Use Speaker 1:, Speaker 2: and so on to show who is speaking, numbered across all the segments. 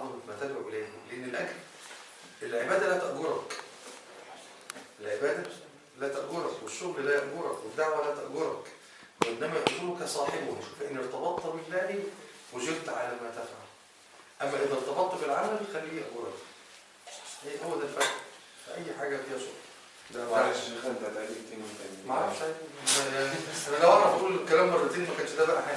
Speaker 1: عظمة ما تدعو إليه لأن الأجر العبادة لا تأجرك العبادة لا تأجرك والشغل لا يأجرك والدعوة لا تأجرك وإنما يأجرك صاحبه فإن ارتبطت بالله وجرت على ما تفعل أما إذا ارتبطت بالعمل خليه يأجرك هي هو ده الفرق في أي حاجة فيها شغل
Speaker 2: لا معلش يا شيخ انت هتعيد تاني وتاني
Speaker 1: ما اعرفش يعني انا لو اعرف اقول الكلام مرتين ما كانش ده بقى حاجه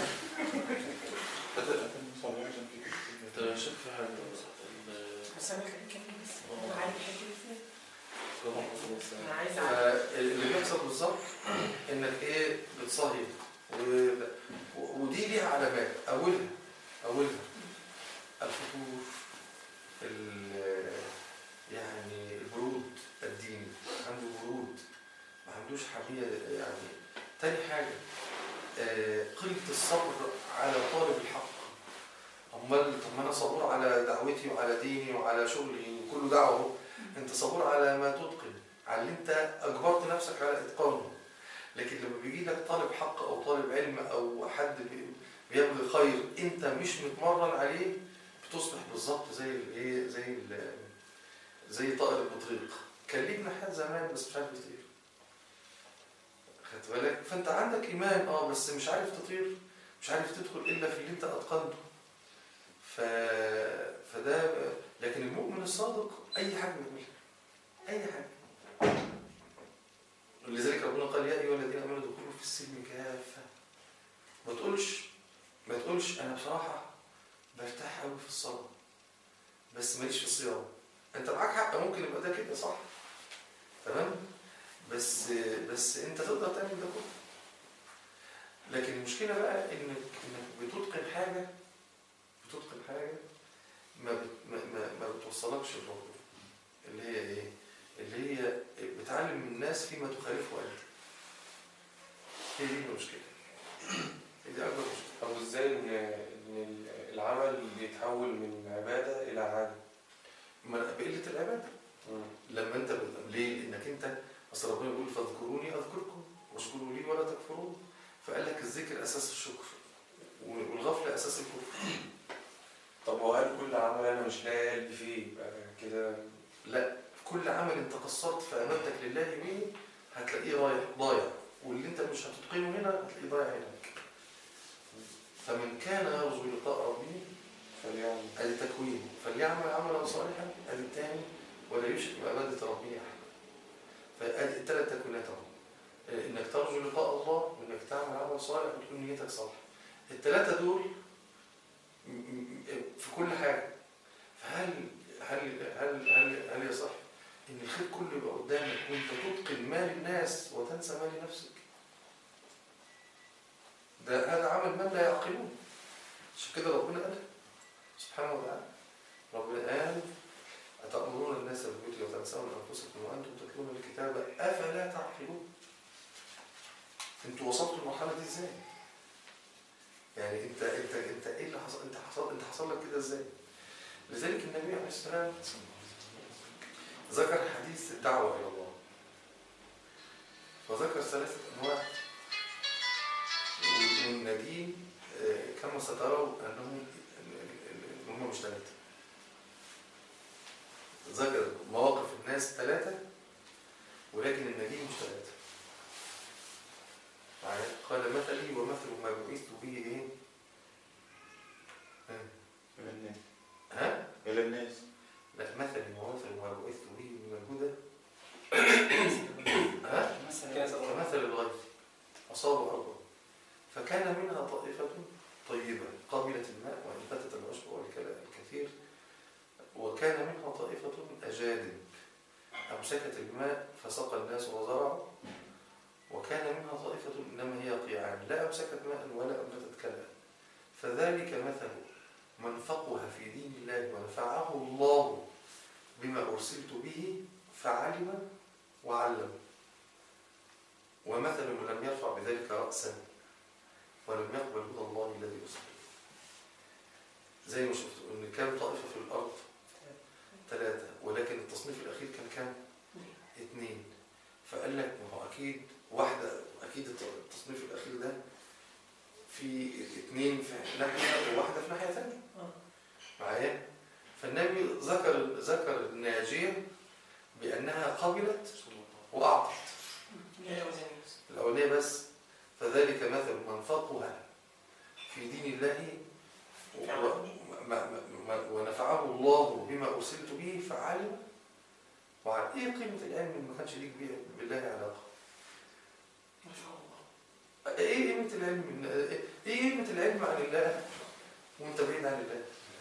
Speaker 3: انت شايف في حاجه ال-
Speaker 4: بس انا خليك كلمة بس انا عايز الحته دي انا عايز اعرف
Speaker 1: فاللي بيحصل بالظبط انك ايه بتصهي و... و- ودي ليها علامات اولها اولها الفتور ال... يعني البرود الديني عنده برود ما عندوش حمية يعني تاني حاجة آه، قلة الصبر على طالب الحق امال طب ما انا صبور على دعوتي وعلى ديني وعلى شغلي وكله دعوه اهو انت صبور على ما تتقن على اللي انت اجبرت نفسك على اتقانه لكن لما بيجي لك طالب حق او طالب علم او حد بي- بيبغي خير انت مش متمرن عليه بتصبح بالظبط زي الايه زي ال- زي طائر البطريق كان ليه جناحات زمان بس مش عارف يطير خدت بالك فانت عندك ايمان اه بس مش عارف تطير مش عارف تدخل الا في اللي انت اتقنته ف... فده لكن المؤمن الصادق اي حاجه بيعملها اي حاجه لذلك ربنا قال يا ايها الذين امنوا ادخلوا في السلم كافه ما تقولش ما تقولش انا بصراحه برتاح قوي في الصلاه بس ماليش في الصيام انت معاك حق ممكن يبقى ده كده صح تمام بس بس انت تقدر تعمل ده كله لكن المشكله بقى انك انك بتتقن حاجه بتتقن حاجه ما بت ما, ما, ما بتوصلكش لربنا اللي هي ايه اللي هي بتعلم الناس فيما تخالفه انت هي دي المشكله هي دي اكبر مشكله
Speaker 2: طب ازاي ان ان العمل بيتحول من عباده الى عاده؟
Speaker 1: ما بقله العباده لما انت بت- ليه؟ لانك انت اصل ربنا بيقول فاذكروني اذكركم واشكروا لي ولا تكفرون فقال لك الذكر اساس الشكر والغفله اساس الكفر
Speaker 2: طب هو هل كل عمل انا مش لاقي قلبي فيه يبقى كده
Speaker 1: لا كل عمل انت قصرت في امانتك لله به هتلاقيه رايح ضايع واللي انت مش هتتقنه هنا هتلاقيه ضايع هناك فمن كان يرجو لقاء ربه
Speaker 2: فليعمل
Speaker 1: ادي تكوين فليعمل عملا صالحا ادي الثاني ولا يشرك بعباده ربه احد فادي الثلاث تكوينات اهو انك ترجو لقاء الله وانك تعمل عمل صالح وتكون نيتك صالحه الثلاثه دول م- م- في كل حاجه فهل هل هل هل هل يصح ان الخير كله يبقى قدامك وانت تتقن مال الناس وتنسى مال نفسك ده هذا عمل من لا يعقلون عشان كده ربنا قال سبحانه وتعالى ربنا قال أتأمرون الناس بالبر وتنسون أنفسكم وأنتم تتلون الكتاب أفلا تعقلون انتوا وصلتوا المرحلة دي ازاي؟ يعني انت انت انت ايه اللي حصل انت حصل انت حصل لك كده ازاي؟ لذلك النبي عليه السلام ذكر حديث الدعوة إلى الله وذكر ثلاثة أنواع والنجيم آه، كما ستروا أنهم إن هم مش ثلاثة ذكر مواقف الناس ثلاثة ولكن النجيم مش ثلاثة معايا؟ قال مثلي ومثل ما بعثت به ايه؟ ها؟
Speaker 3: إلى الناس
Speaker 1: ها؟
Speaker 3: إلى الناس
Speaker 1: لا مثلي ومثل ما بعثت به من الهدى ها؟ كمثل الغيث أصاب أرضا فكان منها طائفة طيبة قابلة الماء وأنبتت العشب والكثير وكان منها طائفة أجادب أمسكت الماء فسقى الناس وزرعوا وكان منها طائفة إنما هي قيعان لا أمسكت ماء ولا أنبتت كلا فذلك مثل من فقه في دين الله ونفعه الله بما أرسلت به فعلم وعلم ومثل من لم يرفع بذلك رأسا ولم يقبل هدى الله الذي أرسل زي ما شفت ان كام طائفة في الأرض ثلاثة ولكن التصنيف الأخير كان كام اثنين فقال لك ما هو أكيد واحدة أكيد التصنيف الأخير ده في اثنين في ناحية وواحدة في ناحية ثانية معايا ذكر ذكر الناجية بأنها قبلت وأعطت
Speaker 4: لا يوزن
Speaker 1: الأولانية بس فذلك مثل من فقه في دين الله و- ما- ما- ما- ونفعه الله بما أرسلت به فعلم وعلى إيه قيمة العلم اللي ما كانش ليك بيه- بالله علاقة
Speaker 4: ما شاء الله
Speaker 1: إيه قيمة العلم إيه إيه قيمة العلم عن الله وأنت بعيد عن الله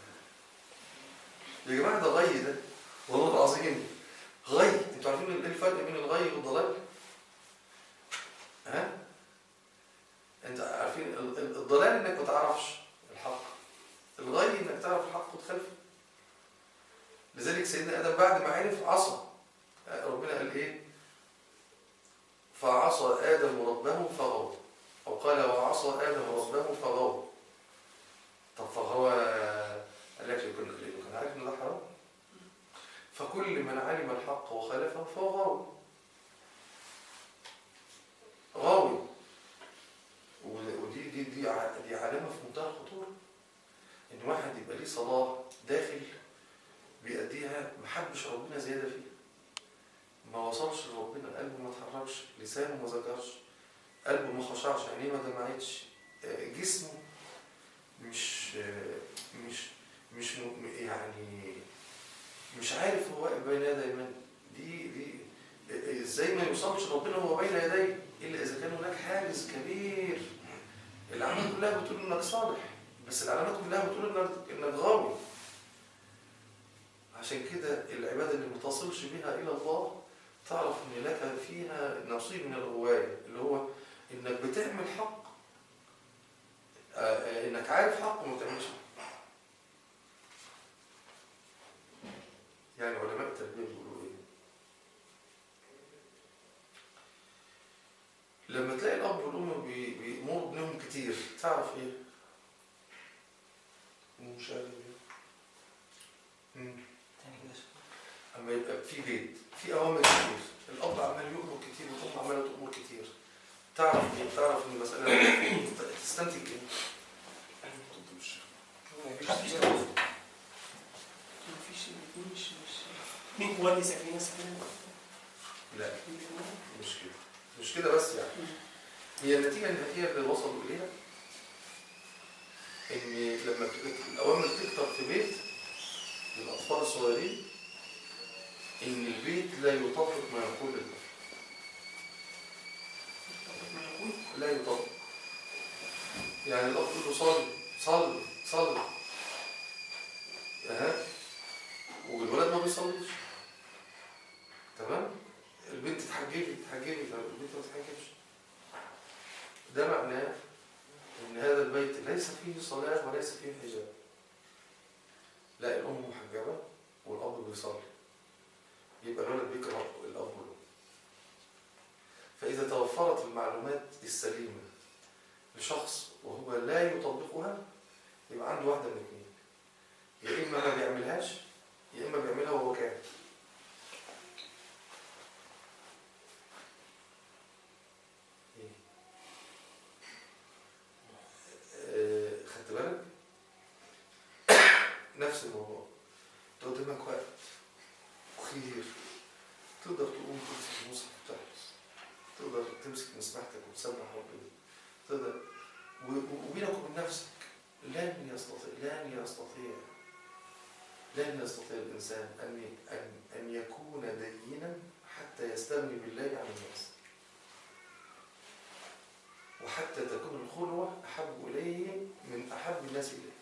Speaker 1: يا جماعة ده غي ده والله العظيم غي انتوا عارفين ايه الفرق بين الغي والضلال؟ ها؟ انت عارفين ال- ال- الضلال انك ما تعرفش الحق الغي انك تعرف الحق وتخالفه لذلك سيدنا ادم بعد ما عرف عصى ربنا قال ايه؟ فعصى ادم ربه فغوى او قال وعصى ادم ربه فغوى طب فغوى قال لك يكون كان عارف ان ده حرام فكل من علم الحق وخالفه فهو غاوي غاوي و- ودي دي دي ع- دي علامه في منتهى الخطوره ان واحد يبقى ليه صلاه داخل بيأديها ما حبش ربنا زياده فيها ما وصلش لربنا قلبه ما اتحركش لسانه ما ذكرش قلبه ما خشعش عينيه ما دمعتش آه، جسمه مش آه، مش مش م- يعني مش عارف هو واقف بين يدي من دي دي ازاي ما يوصلش ربنا وهو بين يديه الا اذا كان هناك حاجز كبير العلامات كلها بتقول انك صالح بس العلامات كلها بتقول انك انك غاوي عشان كده العباده اللي ما تصلش بها الى الله تعرف ان لك فيها نصيب من الغوايه اللي هو انك بتعمل حق آه، آه، انك عارف حق وما تعملش حق يعني علماء التربيه بيقولوا ايه لما تلاقي الاب والام بي- بيأمروا ابنهم كتير تعرف ايه
Speaker 2: مشاهد
Speaker 1: مم.
Speaker 4: تاني كده
Speaker 1: اما يبقى في بيت في اوامر كتير الاب عمال يؤمر كتير والام عماله تؤمر كتير تعرف ايه تعرف ان المساله تستنتج ايه
Speaker 4: مفيش مفيش الاثنين مش مش مين هو اللي ساكنين ساكنين
Speaker 1: لا مش كده مش كده بس يعني هي النتيجه النهائيه اللي وصلوا اليها ان لما ت- الاوامر تكتر في بيت للاطفال الصغيرين ان البيت لا يطبق ما يقول الطفل
Speaker 4: ما يقول
Speaker 1: لا يطبق يعني الاب يقول له صلي صلي صلي ها والولد ما بيصليش تمام البنت تحجبي تحجبي طب البنت ما تحجبش ده معناه ان هذا البيت ليس فيه صلاه وليس فيه حجاب لا الام محجبه والاب بيصلي يبقى الولد بيكره الاب والام فاذا توفرت المعلومات السليمه لشخص وهو لا يطبقها يبقى عنده واحده من اثنين يا اما ما بيعملهاش يا اما بيعملها وهو كاره إيه؟ آه، خدت بالك نفس الموضوع أنت قدامك وقت خير تقدر تقوم تمسك المصحف وتحفظ تقدر تمسك مسبحتك وتسبح ربنا تقدر و- و- وبينك وبين نفسك لن يستطيع لن يستطيع لن يستطيع الإنسان أن أن أن يكون دينا حتى يستغني بالله عن الناس وحتى تكون الخلوة أحب إليه من أحب الناس إليه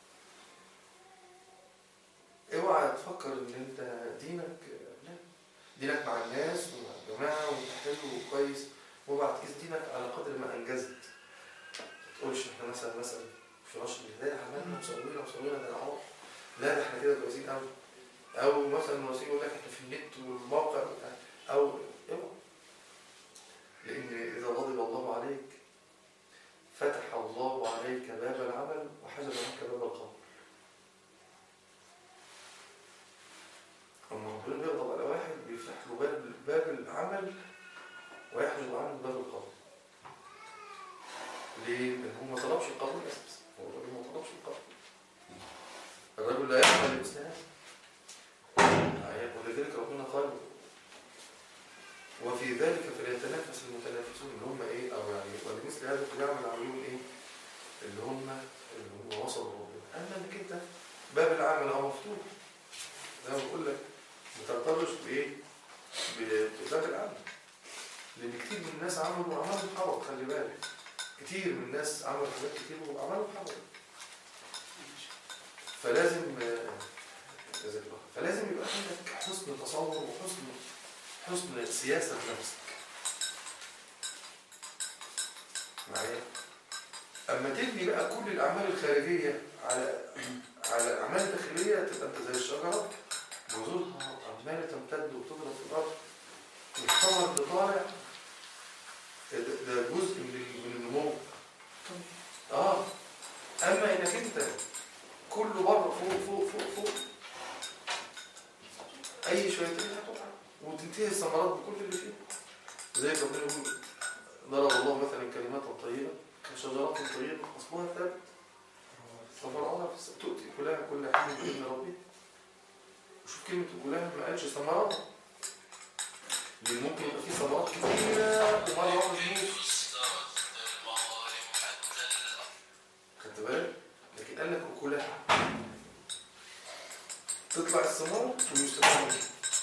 Speaker 1: اوعى تفكر ان انت دينك لا دينك مع الناس ومع الجماعة وانت حلو وكويس وابعت كيس دينك على قدر ما انجزت ما تقولش احنا مثلا مثلا في نشر الهداية عملنا وسوينا وسوينا ده العمر لا ده احنا كده كويسين قوي او مثلا المراسلين يقول لك احنا في النت والموقع او اوعى لان اذا غضب الله عليك فتح الله عليك باب العمل وحجب عنك باب القبر لما ربنا بيغضب على واحد بيفتح له باب باب العمل ويحجب عنه باب القبر ليه؟ لأن هو ما طلبش القبول أساسا هو الراجل ما طلبش القبول الرجل لا يعمل لمثل هذا ولذلك ربنا قال وفي ذلك فليتنافس المتنافسون اللي هم ايه او يعني ولمثل هذا فليعمل العاملون ايه اللي هم اللي هم وصلوا لربنا اما انك انت باب العمل هو مفتوح زي ما بقول لك ما ترتبطش بايه ب- بباب العمل لان كتير من الناس عملوا اعمالهم حرام خلي بالك كتير من الناس عملوا حاجات كتير واعمالهم حرام فلازم آه، جزاك الله خير. فلازم يبقى عندك حسن تصور وحسن حسن سياسة نفسك معايا اما تبني بقى كل الاعمال الخارجية على على الاعمال الداخلية تبقى انت زي الشجرة جذورها عمالة تمتد وتضرب في الارض والثمر اللي طالع ده ده جزء من ال- من النمو اه اما انك انت كله بره فوق فوق فوق فوق اي شويتين هتقع وتنتهي الثمرات بكل اللي فيها زي ما ربنا يقول ضرب الله مثلا كلمات طيبه كشجرات طيبه اصلها ثابت ثمرها في الس- تؤتي كلها كل حين باذن ربها وشوف كلمه كلها ما قالش ثمرات لان ممكن يبقى في ثمرات كتيره ومره واحده تموت خدت بالك لكن قال لك كلها تطلع الثمار ويستفاد منها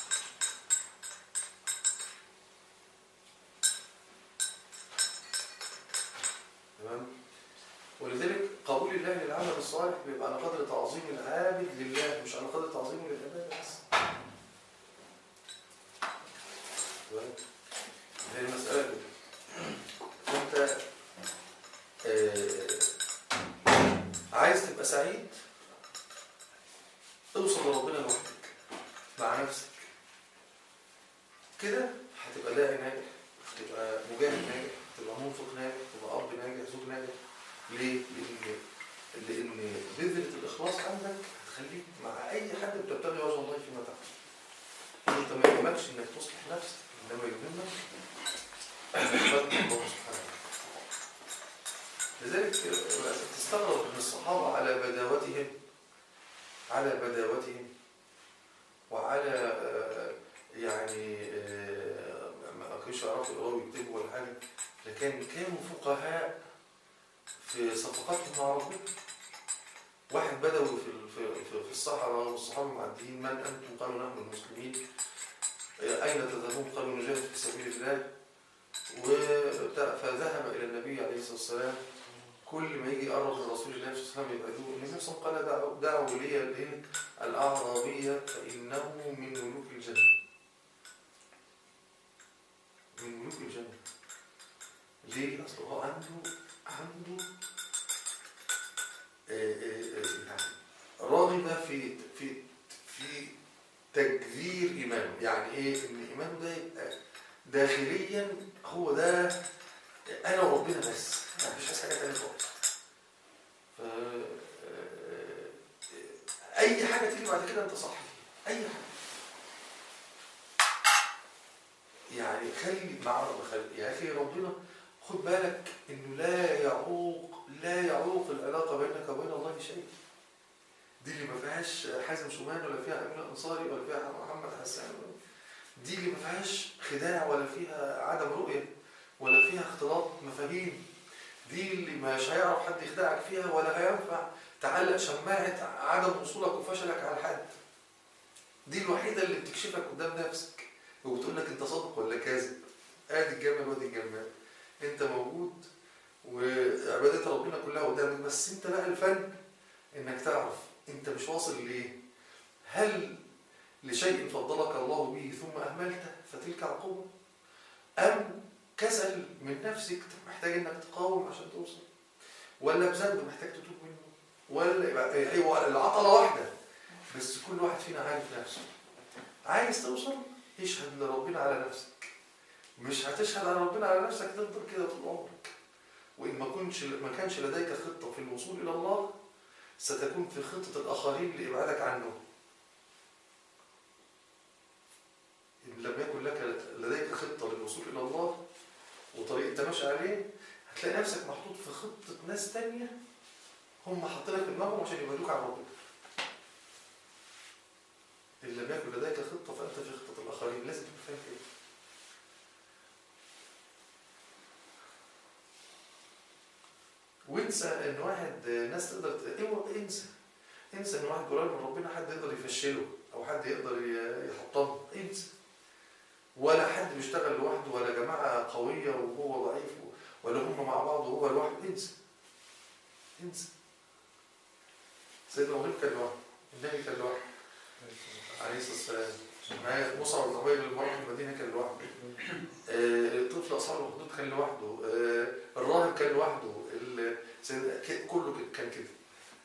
Speaker 1: تمام ولذلك قبول الله للعمل الصالح بيبقى على قدر تعظيم العابد لله مش على قدر تعظيمه للعباده بس تمام هي المسألة كده انت آه، عايز تبقى سعيد اوصل لربنا لوحدك مع نفسك كده هتبقى داعي ناجح هتبقى مجاهد ناجح هتبقى منفق ناجح هتبقى اب ناجح زوج ناجح ليه؟ لان لان بذره الاخلاص عندك هتخليك مع اي حد بتبتغي وجه الله فيما تفعل انت ما يهمكش انك تصلح نفسك انما يهمك خدمه الله سبحانه وتعالى لذلك تستغرب من الصحابة على بداوتهم على بداوتهم وعلى آه، يعني آه، ما كانوش يعرفوا يقراوا ويكتبوا ولا حاجة لكن كانوا فقهاء في صفقاتهم مع ربنا واحد بدوي في في في- في الصحراء والصحابة معديين من أنتم قالوا نحن المسلمين آه، أين تذهبون قالوا نجاهد في سبيل الله وبتاع- فذهب إلى النبي عليه الصلاة والسلام كل ما يجي يقرب من رسول الله صلى الله عليه وسلم يبعدوه النبي صلى الله عليه وسلم قال دعوا, دعوا لي الايه الأعرابية فإنه من ملوك الجنة من ملوك الجنة ليه؟ أصل هو عنده عنده آه، آه، آه، يعني راغب في في في تجذير إيمانه يعني إيه؟ إن إيمانه ده يبقى داخليا هو ده انا وربنا بس ما فيش عايز حاجه تانيه خالص ف اي حاجه تيجي بعد كده انت صح فيها اي حاجه يعني خلي مع خلي يا اخي ربنا خد بالك انه لا يعوق لا يعوق العلاقه بينك وبين الله شيء دي اللي ما فيهاش حازم شومان ولا فيها امين انصاري ولا فيها محمد حسان ولا دي اللي ما فيهاش خداع ولا فيها عدم رؤيه ولا فيها اختلاط مفاهيم دي اللي مش هيعرف حد يخدعك فيها ولا هينفع تعلق شماعة عدم وصولك وفشلك على حد دي الوحيدة اللي بتكشفك قدام نفسك وبتقول لك انت صادق ولا كاذب ادي الجمل وادي الجمال انت موجود وعبادة ربنا كلها قدامك بس انت بقى الفن انك تعرف انت مش واصل ليه هل لشيء فضلك الله به ثم اهملته فتلك عقوبة ام كسل من نفسك محتاج انك تقاوم عشان توصل ولا بذنب محتاج تتوب منه ولا يبقى ايوه العطله واحده بس كل واحد فينا عارف نفسه عايز توصل اشهد لربنا على نفسك مش هتشهد على ربنا على نفسك تفضل كده طول عمرك وان ما كنتش ما كانش لديك خطه في الوصول الى الله ستكون في خطه الاخرين لابعادك عنه ان لم يكن لك لديك خطه للوصول الى الله وطريق انت ماشي عليه هتلاقي نفسك محطوط في خطة ناس تانية هم حاطينك في دماغهم عشان يبعدوك عن ربنا. إن لم يكن لديك خطة فأنت في وانسى ان واحد ناس تقدر ت- اوعى انسى انسى ان واحد قريب من ربنا حد يقدر يفشله او حد يقدر ي- يحطمه انسى ولا حد بيشتغل لوحده ولا جماعه قويه وهو ضعيف ولا هم مع بعض وهو لوحده انسى انسى سيدنا ابراهيم كان لوحده النبي كان لوحده عليه الصلاه والسلام معايا مصعب بن عبيد اللي في المدينه كان لوحده آه، طفل اصحاب الاخدود كان لوحده آه، الراهب كان لوحده ال- سيد- ك- كله كده- كان كده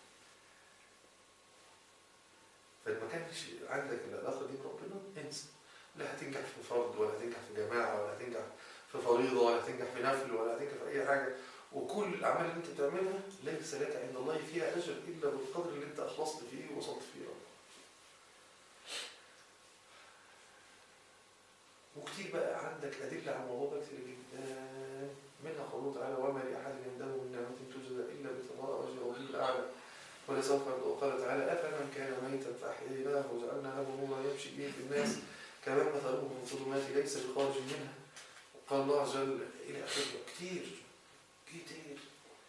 Speaker 1: فما كانش عندك العلاقه دي بربنا انسى لا هتنجح في فرد ولا هتنجح في جماعه ولا هتنجح في فريضه ولا هتنجح في نفل ولا هتنجح في اي حاجه وكل الاعمال اللي انت بتعملها ليس لك عند الله فيها اجر الا بالقدر اللي انت اخلصت فيه ووصلت فيه وكتير بقى عندك أدلة على الموضوع ده كتير جدا منها قوله تعالى وما لأحد عنده من نعمة تجزى إلا ابتغاء وجه ربه الأعلى ولسوف يرضى. وقال تعالى أفمن كان ميتا فأحييناه وجعلنا له نورا يمشي به في الناس كمان مثله في الظلمات ليس بخارج منها وقال الله عز وجل إلى آخره كتير كتير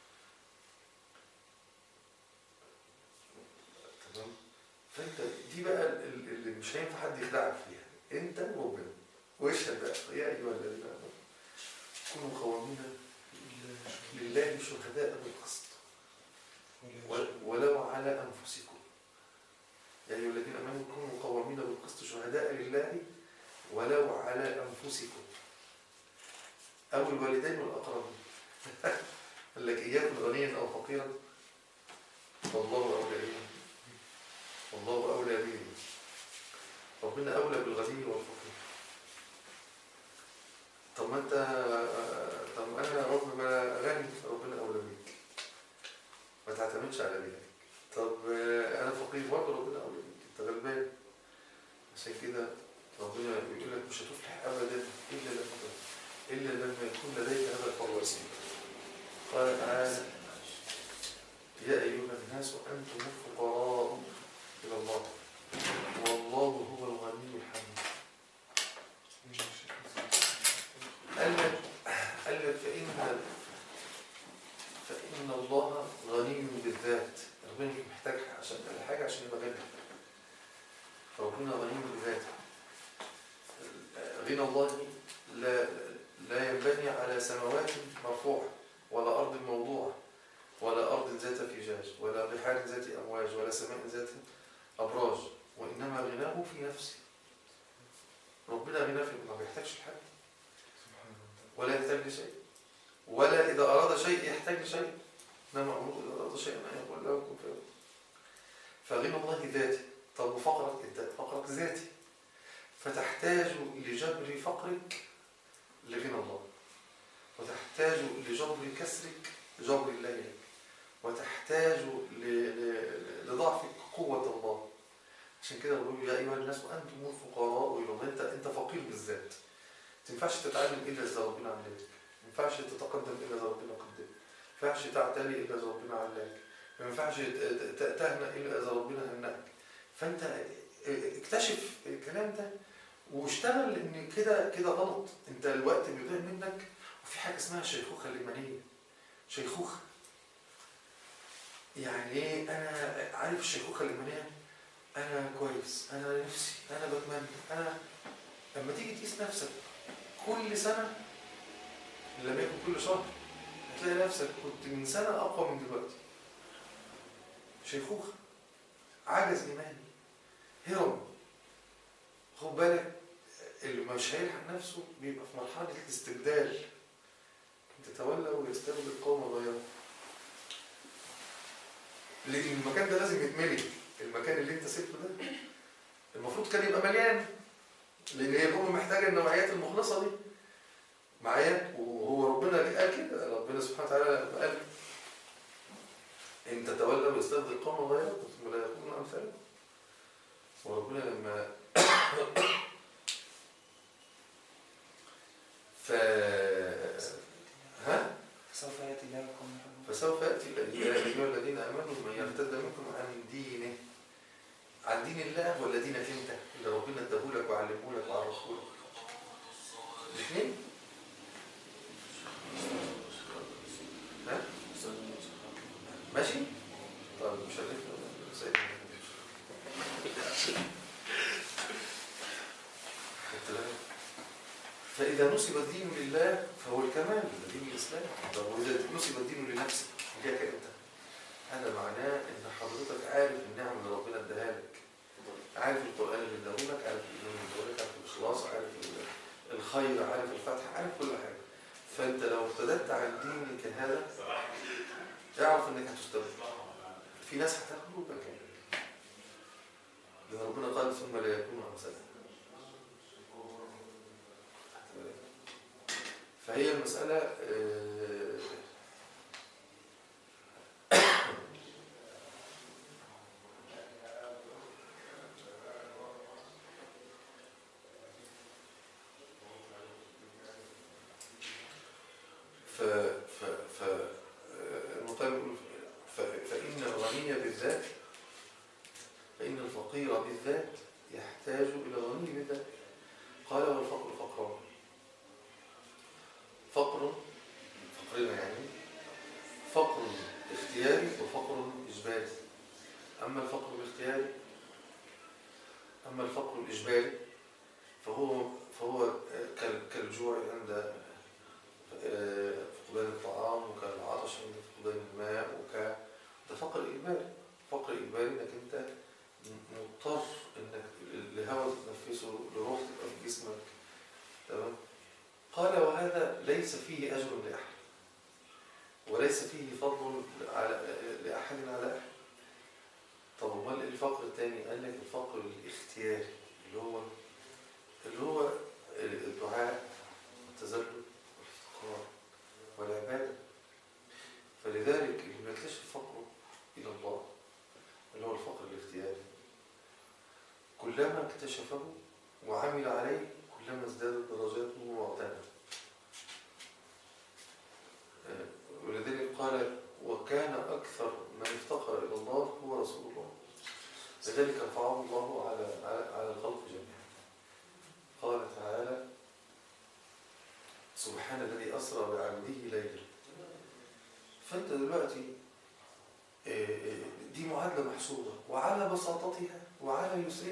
Speaker 1: تمام فأنت دي بقى ال- ال- اللي مش هينفع حد يخدعك فيها أنت وربنا واشهد بقى يا ايها الذين امنوا كونوا قوامين لله شهداء بالقسط و- ولو على انفسكم يا ايها الذين امنوا كونوا قوامين بالقسط شهداء لله ولو على انفسكم او الوالدين والاقربين قال لك اياكم غنيا او فقيرا فالله اولى به والله اولى به ربنا اولى بالغني والفقير طب ما انت طب انا يا رب ما غني ربنا اولى بيك ما تعتمدش على غيرك طب انا فقير برضه ربنا اولى بيك انت غلبان عشان كده ربنا بيقول لك مش هتفلح ابدا الا لما الا لما يكون لديك هذا الفواسيل قال تعالى يا ايها الناس انتم الفقراء الى الله والله هو الغني الحميد قال لك قال لك فإن فإن الله غني بالذات ربنا مش محتاج عشان حاجة عشان يبقى غني فربنا غني بالذات غنى الله لا لا ينبني على سماوات مرفوعة ولا أرض موضوعة ولا أرض ذات فجاج ولا بحار ذات أمواج ولا سماء ذات أبراج وإنما غناه في نفسه ربنا غناه في ما بيحتاجش لحد ولا يحتاج لشيء ولا إذا أراد شيء يحتاج لشيء إنما أمره إذا أراد شيئا أن يقول له كن فيكون فغنى الله ذاتي طب وفقرك أنت فقرك ذاتي فتحتاج لجبر فقرك لغنى الله وتحتاج لجبر كسرك جبر الله لك وتحتاج ل- ل- لضعفك قوة الله عشان كده بقول يا أيها الناس أنتم الفقراء إلى الله أنت أنت فقير بالذات ما ينفعش تتعلم الا اذا ربنا علمك ما ينفعش تتقدم الا اذا ربنا قدمك ما ينفعش تعتلي الا اذا ربنا علاك ما ينفعش ت- ت- تهنأ الا اذا ربنا هنأك فانت اكتشف الكلام ده واشتغل ان كده كده غلط انت الوقت بيضيع منك وفي حاجه اسمها الشيخوخه الايمانيه شيخوخه يعني ايه انا عارف الشيخوخه الايمانيه انا كويس انا نفسي انا بتمنى انا لما تيجي تقيس نفسك كل سنة لما يكون كل شهر هتلاقي نفسك كنت من سنة أقوى من دلوقتي شيخوخة عجز إيماني هرم خد بالك اللي مش هيلحق نفسه بيبقى في مرحلة الاستبدال تتولى ويستبدل قوم غيره لكن المكان ده لازم يتملي المكان اللي انت سبته ده المفروض كان يبقى مليان لان هي الامه محتاجه النوعيات المخلصه دي معايا وهو ربنا اللي قال كده ربنا سبحانه وتعالى لما قال ان تتولى ويستبدل قوما غيركم ثم لا يكونوا امثالكم وربنا لما ف ها
Speaker 5: سوف يأتي الله بقوم يحبون
Speaker 1: فسوف ياتي يا ايها الذين امنوا من يرتد منكم عن دينه عن دين الله ولا دينك انت اللي ربنا اداهولك وعلمهولك وعرفهولك الاثنين ها فإذا نسب الدين لله فهو الكمال دين الإسلام طب وإذا نسب الدين لنفسك إياك أنت هذا معناه إن حضرتك عارف النعم اللي ربنا اداها لك عارف القرآن اللي اداه لك عارف الإيمان اللي اداه لك عارف الإخلاص عارف ال- الخير عارف الفتح عارف كل حاجة فأنت لو ارتدت عن دينك هذا اعرف إنك هتستبدل في ناس هتاخدوك مكانك لأن ربنا قال ثم لا يكون أمثالك فهي المسألة آه، ف ف ف آه، المقام يقول ف- فإن الغني بالذات فإن الفقير بالذات يحتاج إلى الغني بالذات قال والفقر فقران فقر فقرنا يعني فقر اختياري وفقر إجباري أما الفقر الاختياري أما الفقر الإجباري فهو فهو كال- كالجوع عند آه، فقدان الطعام وكالعطش عند فقدان الماء وك ده فقر إجباري فقر إجباري إنك أنت مضطر إنك الهواء تتنفسه لروح تبقى في جسمك تمام قال وهذا ليس فيه أجر لأحد وليس فيه فضل على لأحد على أحد طب امال الفقر الثاني قال لك الفقر الاختياري اللي هو اللي هو الدعاء والتذلل والافتقار والعبادة فلذلك اللي بيكتشف فقره إلى الله اللي هو الفقر الاختياري كلما اكتشفه وعمل عليه كلما ازدادت درجاته واغتنى آه، ولذلك قال وكان أكثر من افتقر إلى الله هو رسول الله لذلك رفعه الله على على على الخلق جميعا قال تعالى سبحان الذي أسرى بعبده ليلا فأنت دلوقتي آه، آه، دي معادلة محسوبة وعلى بساطتها وعلى يسرها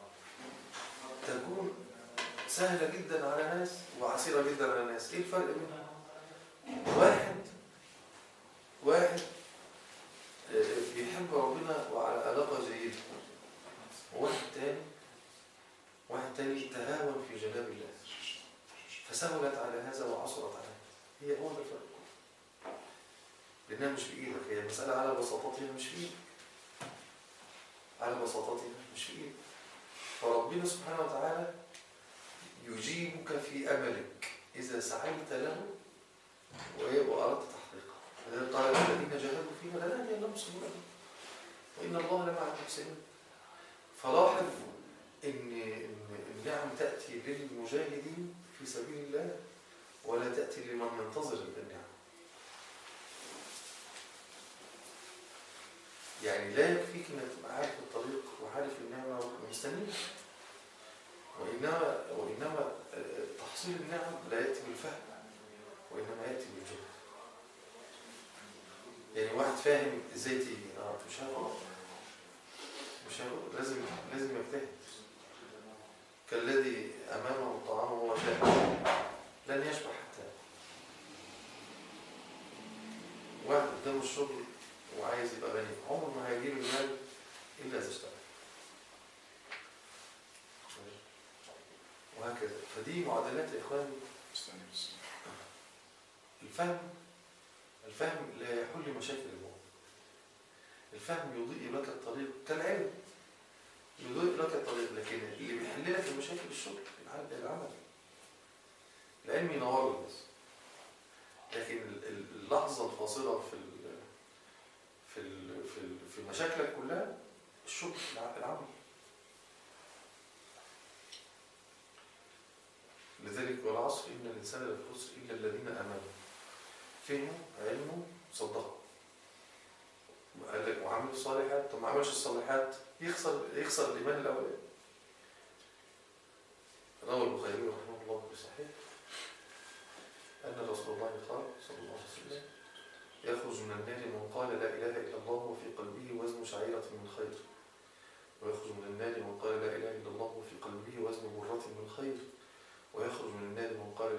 Speaker 1: تكون سهلة جدا على ناس وعسيرة جدا على ناس ايه الفرق بينهم واحد واحد آه، بيحب ربنا وعلى علاقة جيدة وواحد تاني واحد تاني تهاون في جناب الله فسهلت على هذا وعصرت على هذا هي هو ده الفرق لأنها مش بإيدك هي المسألة على بساطتها مش في إيدك على بساطتها مش في إيدك فربنا سبحانه وتعالى يجيبك في أملك إذا سعيت له وإيه؟ وأردت تحقيقه لذلك قال الذين جاهدوا فينا لنهدينهم سبلنا وإن الله لمع المحسنين فلاحظ إن إن النعم تأتي للمجاهدين في سبيل الله ولا تأتي لمن ينتظر النعم يعني لا يكفيك انك تبقى عارف الطريق وعارف النعمه ومستنيها وانما وانما آه، تحصيل النعم لا ياتي بالفهم وانما ياتي بالجهد يعني واحد فاهم ازاي تيجي اه مش هياخد مش هياخد لازم لازم يجتهد كالذي امامه الطعام وهو شاهد لن يشبع حتى واحد قدامه الشغل وعايز يبقى غني عمره ما هيجيب المال الا اذا اشتغل وهكذا فدي معادلات يا اخواني
Speaker 3: استني بس
Speaker 1: الفهم الفهم لا يحل مشاكل المؤمن الفهم يضيء لك الطريق كالعلم يضيء لك الطريق لكن اللي بيحل لك المشاكل الشغل العمل العمل العلم ينور الناس لكن ال- ال- اللحظة الفاصلة في ال في ال في ال في مشاكلك كلها الشغل الع- العمل لذلك والعصر إن الإنسان لفي خسر إلا الذين آمنوا فهموا علموا صدقوا قال لك وعملوا الصالحات طب ما عملش الصالحات يخسر يخسر الإيمان الأولاني روى البخاري رحمه الله في صحيح أن رسول الله قال صلى الله عليه وسلم يخرج من النار من قال لا إله إلا الله وفي قلبه وزن شعيرة من خير ويخرج من النار من قال لا إله إلا الله وفي قلبه وزن برة من خير ويخرج من النار من قال لا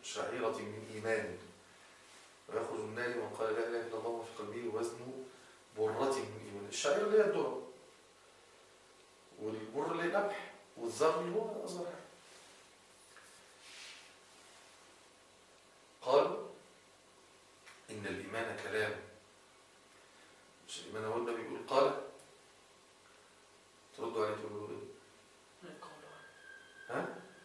Speaker 1: شعيرة من إيمان ويخرج من النار من قال لا إله إلا الله وفي قلبه وزن برة من إيمان الشعيرة اللي هي الذرة والبر اللي هي القمح والذر اللي هو أصغر حاجة قالوا إن الإيمان كلام مش الإيمان هو النبي بيقول قال تردوا عليه تقولوا إيه؟ ها؟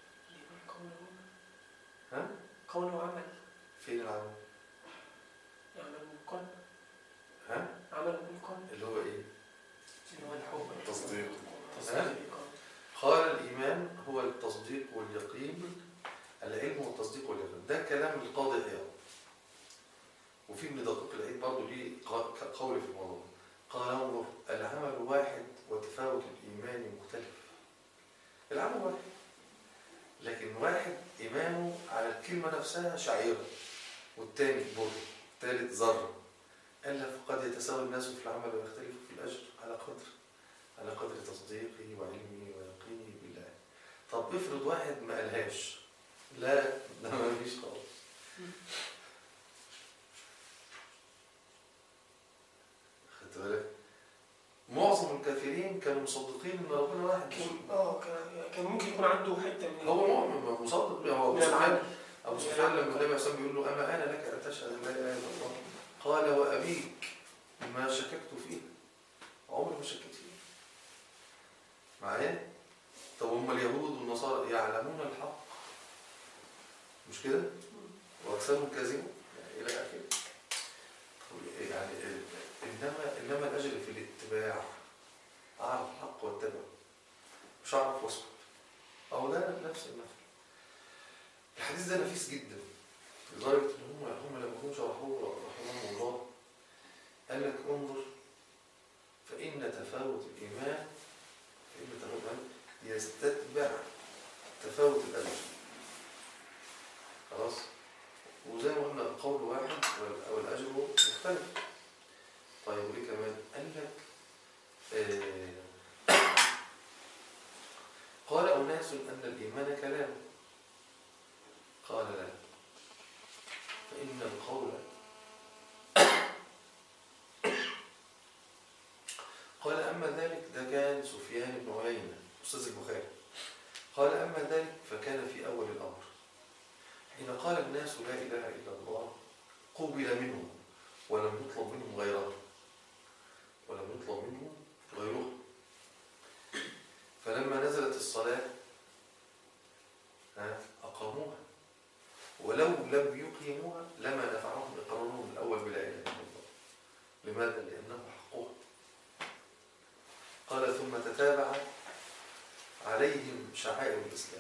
Speaker 1: ها؟
Speaker 4: قول وعمل
Speaker 1: فين العمل؟
Speaker 4: يعمل بالقلب
Speaker 1: ها؟
Speaker 4: عمل بالقلب
Speaker 1: اللي هو إيه؟
Speaker 4: اللي هو الحب
Speaker 3: التصديق.
Speaker 1: ها؟ قال الإيمان هو التصديق واليقين العلم والتصديق واليقين ده كلام القاضي عياض وفي ابن دقيق العيد برضه ليه قا- قول في الموضوع قال انظر العمل واحد وتفاوت الإيمان مختلف العمل واحد لكن واحد إيمانه على الكلمة نفسها شعيرة والتاني بر الثالث ذرة قال لك فقد يتساوى الناس في العمل ويختلف في الأجر على قدر على قدر تصديقه وعلمه ويقينه بالله طب افرض واحد ما قالهاش لا ده ما فيش خالص خدت بالك معظم الكافرين كانوا مصدقين ان ربنا واحد
Speaker 4: كان اه كان كان ممكن يكون عنده حته من
Speaker 1: هو مؤمن مصدق هو
Speaker 4: من
Speaker 1: ابو سفيان
Speaker 4: العمل
Speaker 1: ابو سفيان لما النبي عليه الصلاه والسلام بيقول له اما انا لك ان تشهد ان لا اله الا الله قال وابيك ما شككت فيه عمري ما شكيت فيه معايا طب هم اليهود والنصارى يعلمون الحق مش كده واكثرهم كاذبون يعني الى اخره طب يعني انما انما الاجر في الاتباع اعرف الحق واتبعه مش اعرف واسكت اهو ده نفس النفس الحديث ده نفيس جدا لدرجه ان هم هم لما جم شرحوه رحمهم الله قال لك انظر فان تفاوت الايمان فان تفاوت الايمان يستتبع تفاوت الاجر خلاص وزي ما قلنا القول واحد وال- والاجر مختلف طيب وايه كمان قال لك آه قال أناس أن الإيمان كلام قال لا فإن القول قال أما ذلك ده كان سفيان بن عيينة أستاذ البخاري قال أما ذلك فكان في أول الأمر حين قال الناس لا إله إلا الله قبل منهم ولم يطلب منهم غيره ولم يطلب منهم غيره فلما نزلت الصلاة ها، أقاموها ولو لم يقيموها لما نفعهم إقرارهم الأول بلا إله إلا الله لماذا؟ لأنه حقها قال ثم تتابع عليهم شعائر الإسلام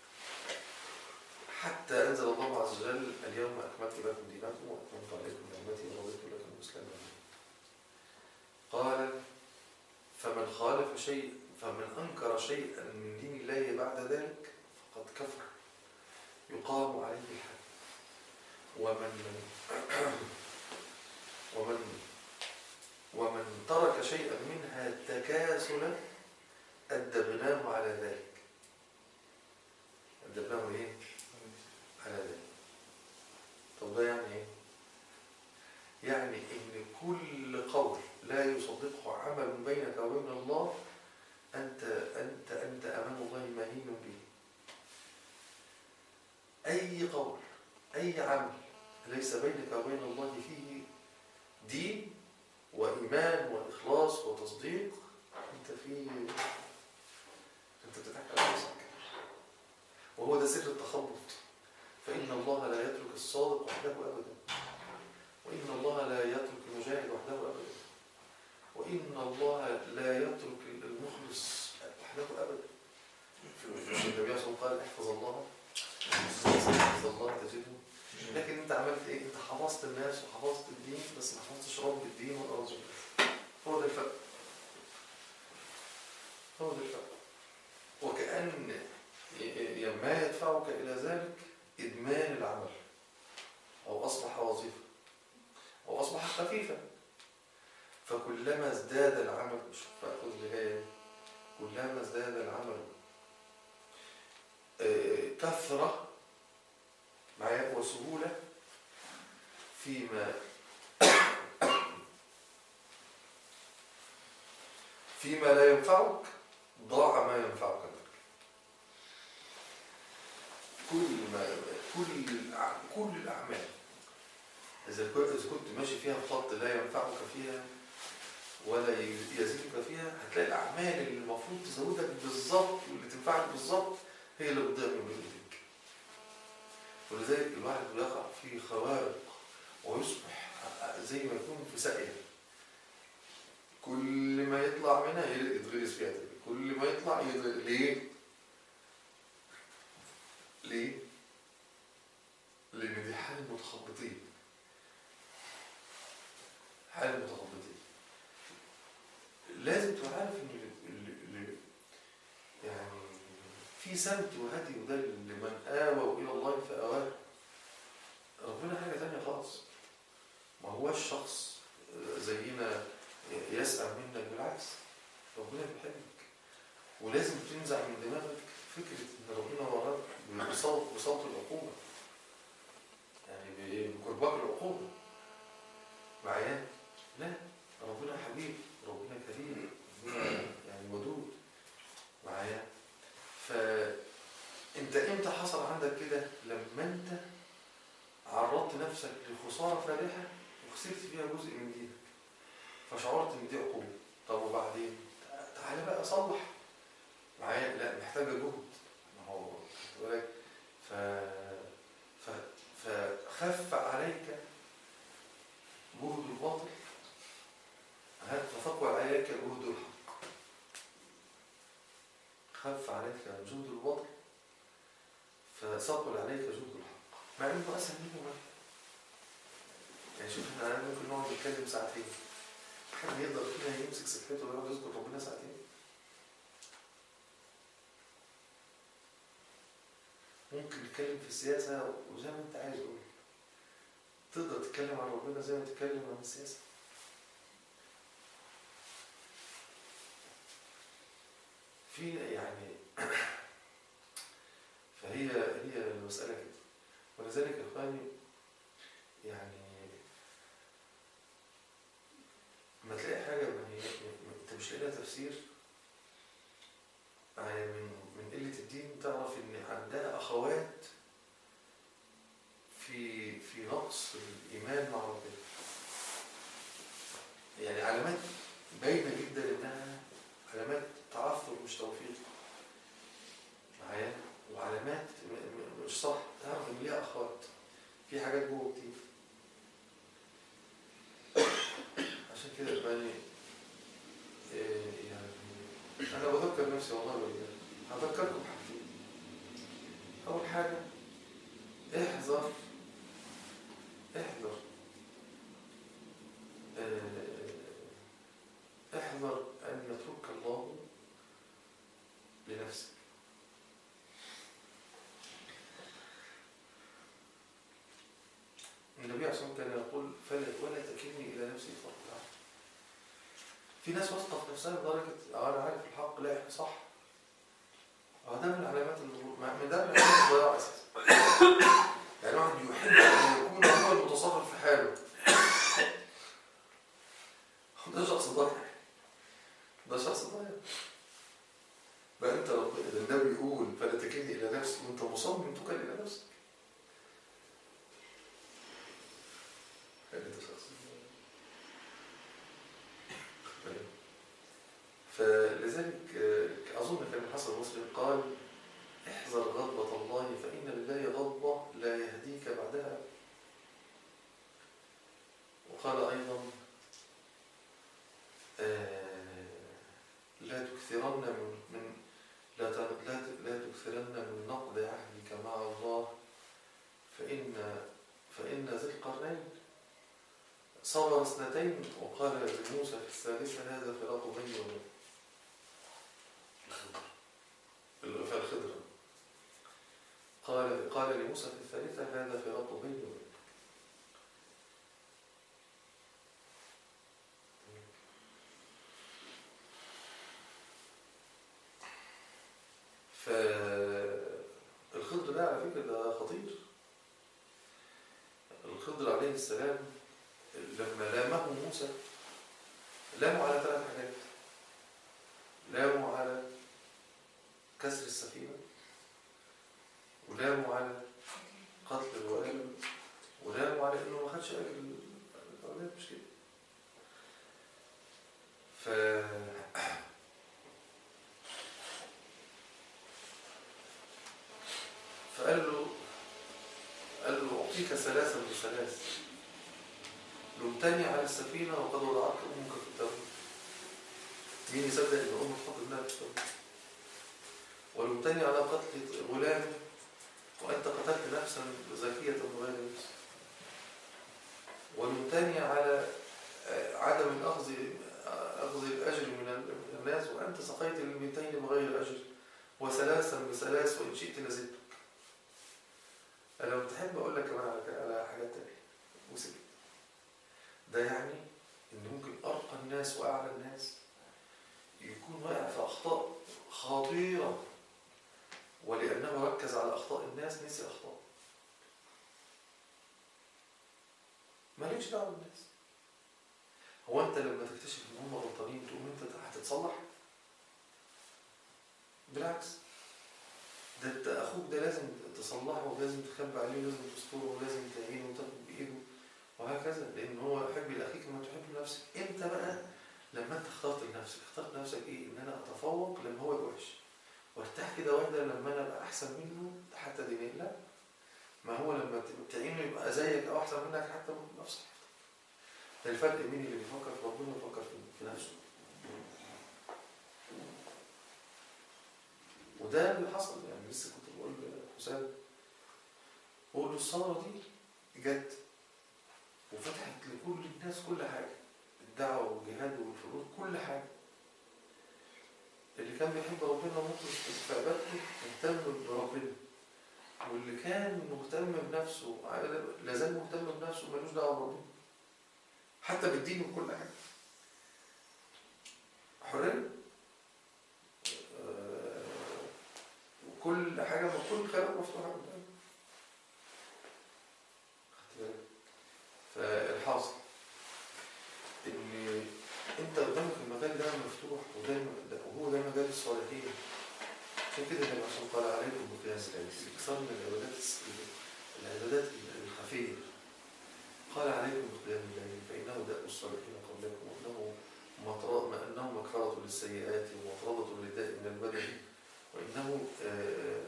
Speaker 1: حتى أنزل الله عز وجل اليوم أكملت لكم دينكم وأتممت عليكم نعمتي ورضيت لكم الإسلام دينا قال فمن خالف شيء فمن أنكر شيئا من دين الله بعد ذلك فقد كفر يقام عليه الحد ومن ومن ومن ترك شيئا منها تكاسلا أدبناه على ذلك أدبناه إيه؟ على ذلك طب ده يعني إيه؟ يعني إن كل قول لا يصدقه عمل بينك وبين الله أنت أنت أنت أمام الله مهين به أي قول أي عمل ليس بينك وبين الله فيه دين وإيمان وإخلاص وتصديق أنت فيه أنت بتضحك على نفسك وهو ده سر التخبط فإن الله لا يترك الصادق وحده أبدا وإن الله لا يترك المجاهد وحده أبدا وإن الله لا يترك المخلص وحده أبدا النبي صلى الله عليه وسلم قال احفظ الله احفظ الله تجده لكن انت عملت ايه انت حفظت الناس وحفظت الدين بس ما حفظتش رب الدين والارض هو ده الفرق هو ده الفرق وكأن ما يدفعك إلى ذلك إدمان العمل أو أصبح وظيفة أو أصبح خفيفا فكلما ازداد العمل مش فأخذ اللي جاية كلما ازداد العمل آه، كثرة معايا وسهولة فيما فيما لا ينفعك ضاع ما ينفعك منك كل ما كل الأع- كل الأعمال إذا كنت إذا كنت ماشي فيها بخط لا ينفعك فيها ولا يزيدك فيها هتلاقي الأعمال اللي المفروض تزودك بالظبط واللي تنفعك بالظبط هي اللي بتضيع من إيدك ولذلك الواحد بيقع في خوارق ويصبح زي ما يكون في ساقية كل ما يطلع منها يتغرس فيها تاني كل ما يطلع يتغرس ليه؟ ليه؟ لأن دي حال المتخبطين حال المتخبطين لازم تبقى عارف ان ال- ال- ال- يعني في سمت وهدي وده لمن آوى إلى الله فآواه ربنا حاجة تانية خالص ما هوش شخص زينا يسأل منك بالعكس ربنا بيحبك ولازم تنزع من دماغك فكرة ان ربنا وراك بصوت بصوت العقوبة يعني ب- بكرباج العقوبة معايا لا ربنا حبيب ربنا كريم ربنا يعني ودود معايا فانت امتى حصل عندك كده لما انت عرضت نفسك لخسارة فادحة وخسرت فيها جزء من دينك فشعرت ان دي عقوبة طب وبعدين تعالى بقى صلح معايا لا محتاجة جهد ما هو خد بالك ف... ف... فخف عليك جهد الباطل هل تثقل عليك جهد الحق خف عليك جهد الباطل فثقل عليك جهد الحق مع انه اسهل منه ما يعني شوف احنا ممكن نقعد نتكلم ساعتين حد يقدر فينا يمسك سكته ويقعد يذكر ربنا ساعتين ممكن نتكلم في السياسة وزي ما انت عايز قول تقدر تتكلم عن ربنا زي ما تتكلم عن السياسة في يعني فهي هي المسألة كده ولذلك يا اخواني يعني ما تلاقي حاجة ما هي ما- انت مش لاقي لها تفسير يعني من من قلة الدين تعرف ان عندها اخوات في في نقص الايمان مع ربنا يعني علامات باينة جدا انها علامات تعثر مش توفيق معايا وعلامات م- م- مش صح تعرف ان ليها اخوات في حاجات جوه كتير عشان كده يبقى يعني انا بذكر نفسي والله وإياك هذكركم بحاجتين اول حاجه احذر احذر آه، احذر ان يترك الله لنفسك النبي عليه الصلاه والسلام كان يقول فلا ولا تكلني الى نفسي طرفة عين. في ناس واثقه في نفسها لدرجه اه انا عارف الحق لا إحنا صح اه ده من علامات الغرور ما- من ده من علامات الضياع اساسا يعني واحد يحب ان يكون هو المتصرف في حاله ده شخص ضايع ده شخص ضايع بقى انت رب... إذا النبي يقول فلا تكلني الى نفسي وانت مصمم تكل الى نفسك ده شخص ضايع. فلذلك آه، أظن كان الحسن البصري قال احذر غضبة الله فإن لله غضبة لا يهديك بعدها وقال أيضا آه، لا تكثرن من, من لا ت- لا ت- لا تكثرن من نقض عهدك مع الله فإن فإن ذي القرنين صبر اثنتين وقال لموسى في الثالثة هذا فراق بيني وبينك فالخضر قال قال لموسى في الثالثة هذا فراق بيني وبينك فالخضر ده على فكرة ده خطير السلام لما لامه موسى لاموا على ثلاث حاجات لاموا على كسر السفينة ولاموا على قتل الولد ولاموا على انه ما خدش اجر الاولاد مش كده ف فقال له قال له اعطيك ثلاثا بثلاث لمتني على السفينه وقد وضعتك امك في التابوت مين يصدق ان امه تحط ابنها في التابوت ولمتني على قتل غلام وانت قتلت نفسا زكيه بغير نفس ولمتني على آه، عدم الاخذ اخذ الاجر من الناس وانت سقيت للبنتين بغير اجر وثلاثا بثلاث وان شئت لزدتك انا لو تحب اقول لك كمان على على حاجات تانية وسكت ده يعني ان ممكن ارقى الناس واعلى الناس يكون واقع في اخطاء خطيره ولانه ركز على اخطاء الناس نسي اخطاء مالكش دعوه بالناس هو انت لما تكتشف ان هم غلطانين تقوم انت هتتصلح بالعكس ده انت اخوك ده لازم تصلحه ولازم تخبي عليه ولازم تستره ولازم تعينه وتاخد بايده وهكذا لان هو يحب لاخيك ما تحب لنفسك انت بقى لما انت اخترت لنفسك اخترت لنفسك ايه ان انا اتفوق لما هو يبقى وحش وارتاح كده واحده لما انا ابقى احسن منه حتى دينيا لا ما هو لما تعينه يبقى زيك او احسن منك حتى نفسك ده الفرق بين اللي بيفكر في ربنا ويفكر في في نفسه وده اللي حصل يعني لسه كنت بقول لحسام بقول له الثوره دي جت وفتحت لكل الناس كل حاجه الدعوه والجهاد والفروض كل حاجه اللي كان بيحب ربنا ومخلص في عبادته اهتم بربنا واللي كان مهتم بنفسه لا زال مهتم بنفسه ملوش دعوه بربنا حتى بالدين وكل حاجه حريه آه، وكل حاجه كل خيارات مفتوحه قدامك خدت بالك؟ فالحاصل ان انت قدامك المجال ده مفتوح وده وهو ده مجال الصالحين عشان كده النبي عشان قال عليكم بقياس الليل الاكثار من العبادات السريه العبادات الخفيه قال عليكم بقيام الليل فانه داء الصالحين قبلكم وانه مطر- انه مغفره للسيئات ومطرده للداء من البدن وانه آه،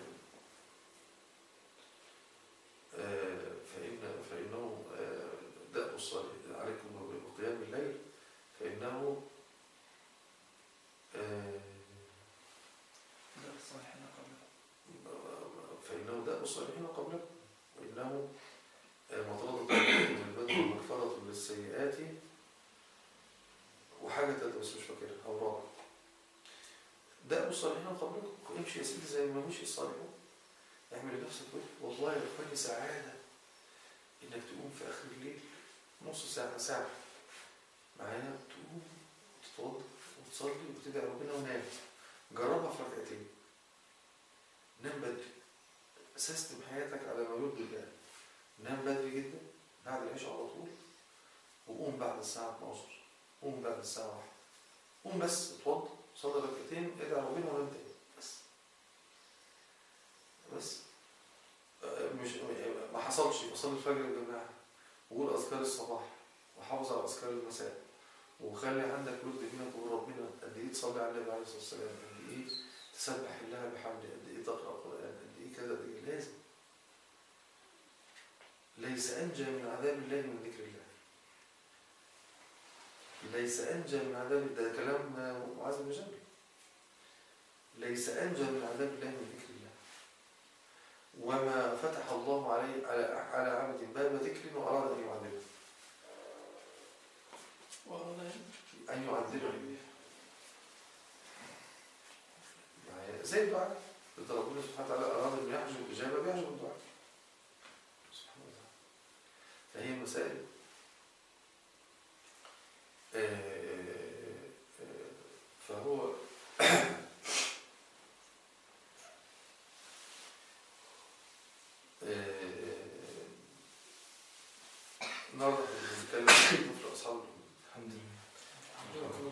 Speaker 1: آه، فإن فإنه آه، داء الصالحين عليكم بقيام الليل فإنه آه،
Speaker 5: ده الصالحين قبلكم
Speaker 1: فإنه داء الصالحين قبلكم وإنه آه، مطردة من البدن ومغفرة للسيئات وحاجة تالتة بس مش فاكرها أو رابعة داء الصالحين قبلكم امشي يا سيدي زي ما مشي الصالحون اعمل لنفسك كده والله يا إخواني سعادة إنك تقوم في آخر الليل نص ساعة ساعة معايا تقوم وتتوضا وتصلي وتدعي ربنا ونام جربها في ركعتين نام بدري سيستم حياتك على ما يرضي الله نام بدري جدا بعد العشاء على طول وقوم بعد الساعة 12 قوم بعد الساعة 1 قوم بس اتوضى صلي ركعتين ادعي ربنا ونام تاني بس بس آه، مش ما حصلش بصلي الفجر بالجماعة وقول أذكار الصباح وحافظ على أذكار المساء وخلي عندك ورد بينك وبين ربنا قد إيه تصلي على النبي عليه الصلاة والسلام قد إيه تسبح الله بحمده قد إيه تقرأ قرآن قد إيه كذا قد إيه لازم ليس أنجى من عذاب الله من ذكر الله ليس أنجى من عذاب ده كلام معاذ بن جبل ليس أنجى من عذاب الله من ذكر الله وما فتح الله عليه على على عبد باب ذكر وأراد أن يعذبه
Speaker 5: والله
Speaker 1: أن يعذبه يعني زي الدعاء إذا ربنا سبحانه وتعالى أراد أن يحجب الإجابة بيحجب الدعاء سبحانه وتعالى فهي مسائل آه، آه، فهو آه، النهارده احنا بنتكلم عن طفل اصحاب
Speaker 3: الحمد لله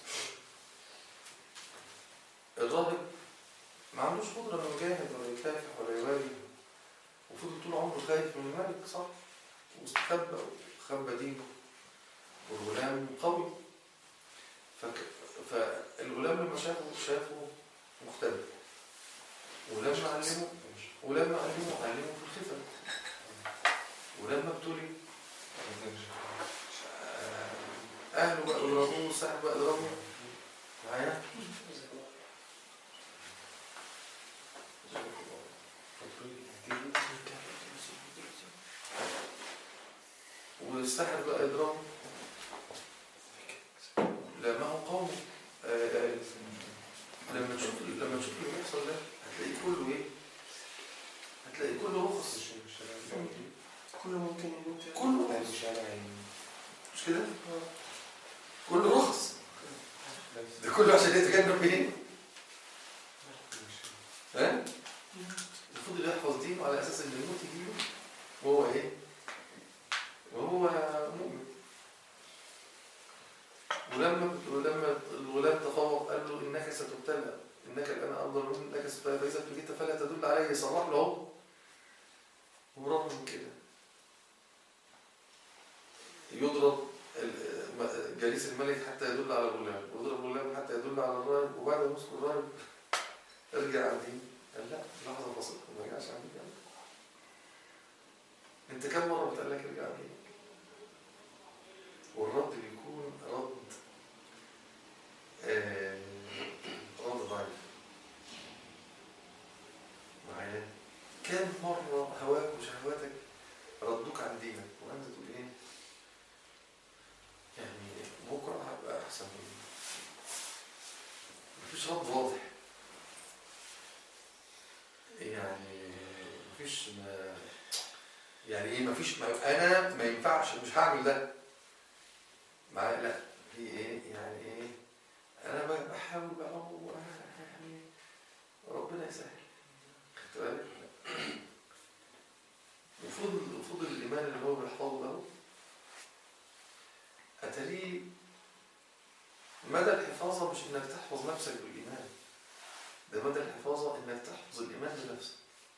Speaker 1: الراهب ما عندوش قدرة انه يجاهد ولا يكافح ولا يواجه وفضل طول عمره خايف من الملك صح واستخبى وخبى دينه والغلام قوي فك... فالغلام لما شافه شافه مختلف ولما علمه ولما علمه علمه في الخفة ولما ابتلي آه، اهله بقى يضربوه والسحر بقى يضربه معايا والسحر بقى يضربه لما قوم آه، آه، لما تشوف لما تشوف اللي بيحصل ده هتلاقيه كله ايه؟ هتلاقيه كله رخص
Speaker 2: كله ممكن يموت
Speaker 1: كله
Speaker 2: مش يعني
Speaker 1: مش كده؟ كله رخص ده كله عشان يتجنب ايه؟ ها؟ المفروض يحفظ دينه على اساس ان الموت يجيله وهو ايه؟ وهو مؤمن ولما ولما الغلام تفوق قال له انك ستبتلى انك الان افضل منك ستبتلى فاذا ابتليت فلا تدل عليه صرح له اهو ورغم من كده يضرب ال- م- جليس الملك حتى يدل على الغلام ويضرب الغلام حتى يدل على الراهب وبعد ما يمسك الراهب ارجع عن دين قال لا لحظه بسيطه ما رجعش عن دين انت كم مره بتقال لك ارجع عن دينك والرد بيكون رد آه، رد ضعيف معايا كم مرة هواك وشهواتك ردوك عن دينك وأنت تقول إيه؟ يعني بكرة هبقى أحسن مني مفيش رد واضح يعني مفيش ما يعني ايه مفيش ما انا ما ينفعش مش هعمل ده مع لا في ايه يعني ايه انا ب- بحاول بقى و- يعني ربنا يسهل خدت بالك المفروض المفروض الايمان اللي هو بيحفظه ده اتاريه مدى الحفاظه مش انك تحفظ نفسك بالايمان ده مدى الحفاظه انك تحفظ الايمان بنفسك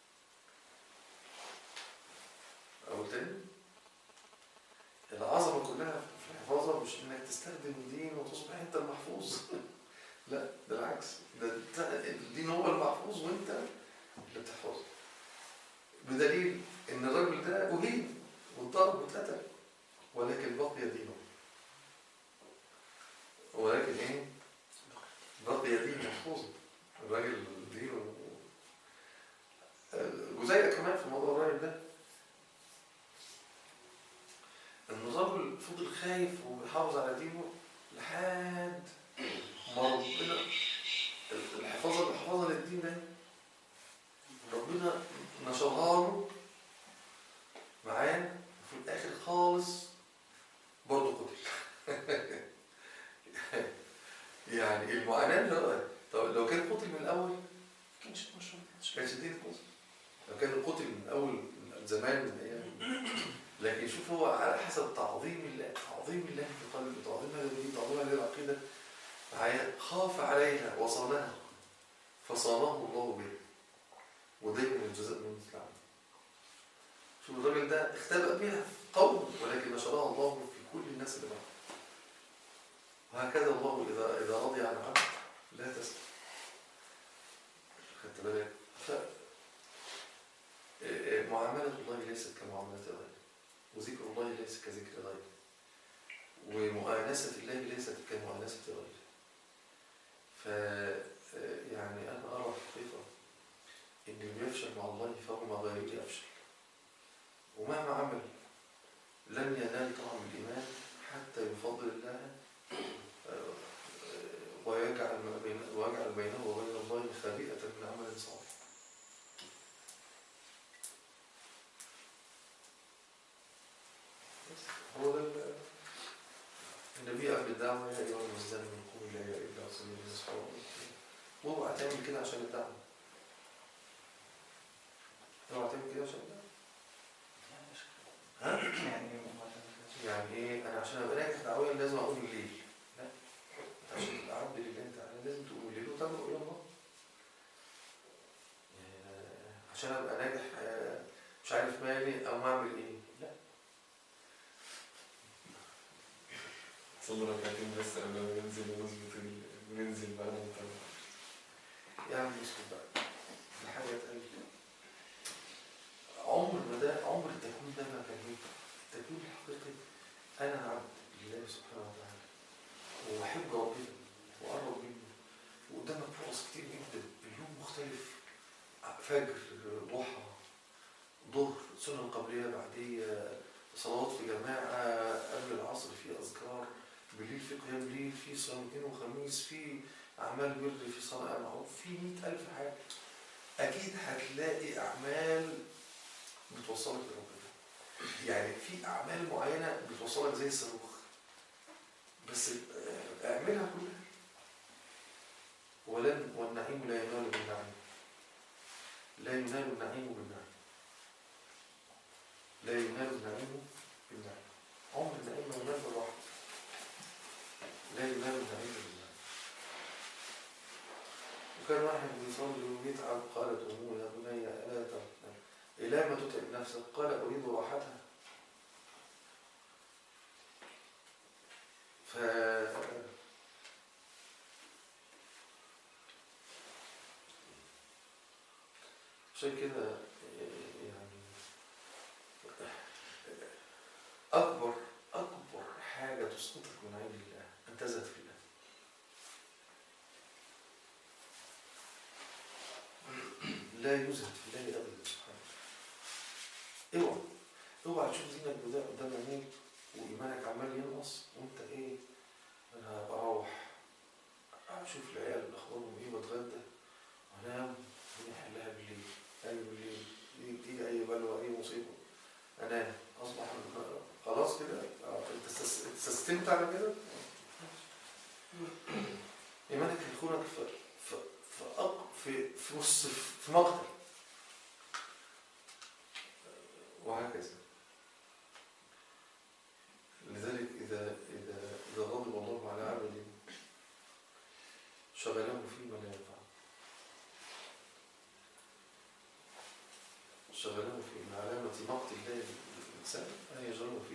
Speaker 1: أقول تاني العظمة كلها في الحفاظة مش إنك تستخدم الدين وتصبح أنت المحفوظ لا بالعكس ده أنت- الدين هو المحفوظ وأنت اللي بتحفظه بدليل إن الراجل ده أهين واتضرب واتقتل ولكن بقي دينه ولكن إيه؟ بقي دين محفوظ الراجل دينه جزيئة كمان في موضوع الراجل ده ان الرجل فضل خايف وبيحافظ على دينه لحد ما ربنا الحفاظه الحفاظه للدين ده ربنا نشرها له معاه وفي الاخر خالص برضه قتل يعني المعاناه اللي هو طب لو كان قتل من الاول ما كانش كانش الدين قتل لو كان قتل من اول من زمان من ايام لكن شوف هو على حسب تعظيم الله تعظيم الله في قلبه تعظيم هذا الدين تعظيم هذه العقيدة معايا خاف عليها وصانها فصانه الله به ودايما الجزاء من مثل عمله شوف الراجل ده اختبأ بها في قوم ولكن نشرها الله في كل الناس اللي معه وهكذا الله إذا إذا رضي عن عبد لا تسأل خدت بالك ف معاملة الله ليست كمعاملة غيره وذكر الله ليس كذكر غيره ومؤانسة الله ليست كمؤانسة غيره ف يعني أنا أرى الحقيقة إن اللي يفشل مع الله فهو مع غيره يفشل ومهما عمل لن ينال طعم الإيمان حتى يفضل الله ويجعل ما بين ويجعل بينه وبين الله خبيئة من عمل صالح هو ده ال- النبي قبل الدعوة يا أيها المزدان من قوم لا إله إلا سبيل الرسول واوعى تعمل كده عشان الدعوة اوعى تعمل كده عشان الدعوة ها؟
Speaker 5: يعني
Speaker 1: عشان ابقى ناجح دعويا لازم اقوم الليل لا أنت عشان تبقى عبد لله تعالى لازم تقوم الليل وتدعو الى الله يعني عشان ابقى ناجح آه، مش عارف مالي او ما اعمل ايه لا
Speaker 2: صلي ركعتين بس قبل ما ننزل ونظبط ال- وننزل بقى نطلع
Speaker 1: يا عم اسكت بقى دي حاجه تقل عمر ما ده عمر التكوين ده ما كان هيك التكوين الحقيقي انا عبد لله سبحانه وتعالى وبحب ربنا وقرب منه وقدامك فرص كتير جدا اليوم مختلف فجر ضحى ظهر سنن قبليه بعديه صلوات في جماعه قبل العصر في اذكار بالليل في قيام ليل في صيام اثنين وخميس في أعمال بر في صلاة معروف في مئة ألف حاجة أكيد هتلاقي أعمال بتوصلك لربنا يعني في أعمال معينة بتوصلك زي الصاروخ بس آه، اعملها كلها ولن والنعيم لا ينال بالنعيم لا ينال النعيم بالنعيم لا ينال النعيم بالنعيم عمر النعيم ما ينال بالراحة لا ينال النعيم بالنعيم وكان واحد بيصلي ويتعب قالت أمه يا بني ألا تتعب إلى ما تتعب نفسك قال أريد راحتها ف عشان كده يعني أكبر أكبر حاجة تسقطك من عين الله أن تزهد في الله لا يزهد في الله ابدا سبحانه اوعى اوعى تشوف دينك بدا قدام عينيك وايمانك عمال ينقص وانت ايه انا هبقى اروح اشوف العيال اخبارهم ايه بتغدى وانام ونحلها بالليل اي بالليل دي تيجي اي بلوى اي مصيبه انام اصبح خلاص كده آه، انت استس- انت استسلمت على كده ايمانك يخونك في في في أق... في في نص في مقتل وهكذا لذلك إذا إذا إذا غضب الله على عبد شغله فيما لا ينفع شغله في من علامة مقت الله الإنسان أن يجعله في